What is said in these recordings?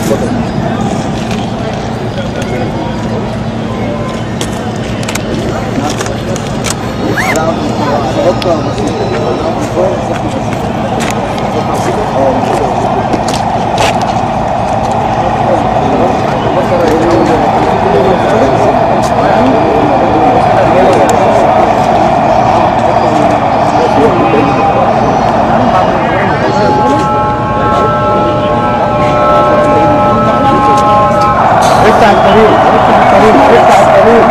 افتح الطريق افتح الطريق افتح الطريق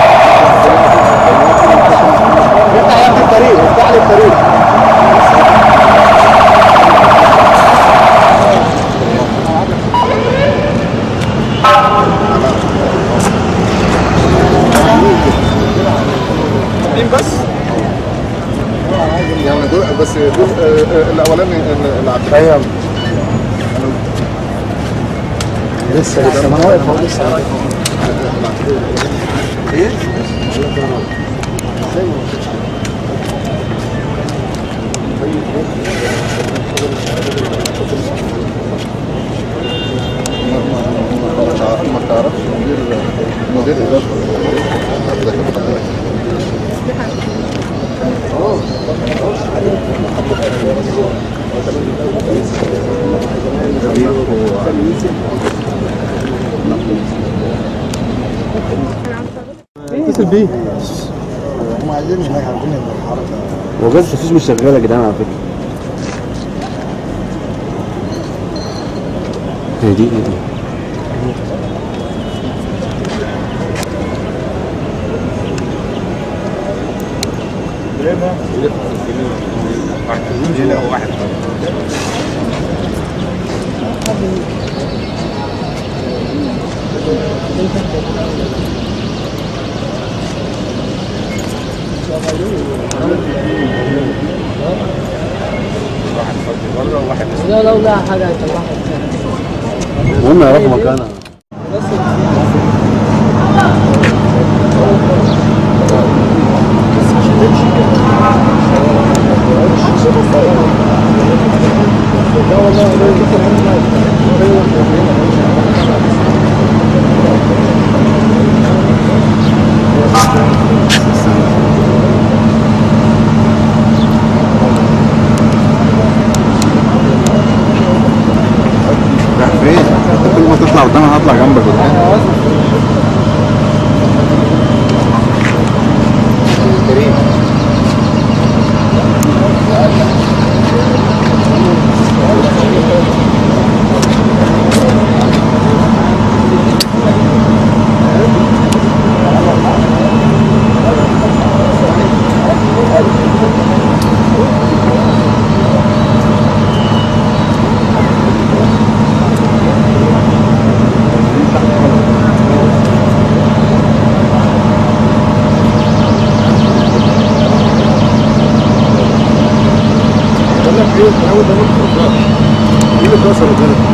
افتح يا ابني الطريق افتح لي الطريق مين بس؟ يعني دول بس دول آه، آه، الاولاني اللي عبد ايوه لسه لسه ما انا واقف اهو لسه ايه؟ ما تعرفش مدير مدير اداره اتصل بيه هم عايزين هناك عارفين ان الحركه هو جهاز التفتيش مش شغال يا جدعان على فكره هي دي ايه دي؟ لا لو لا حاجة هيطلعها المهم يعرفوا مكانها رايح فين؟ انت كل ما تطلع قدام انا هطلع جنبك قدام بقول لك ايه الاول ده ممكن ايه اللي كسر ده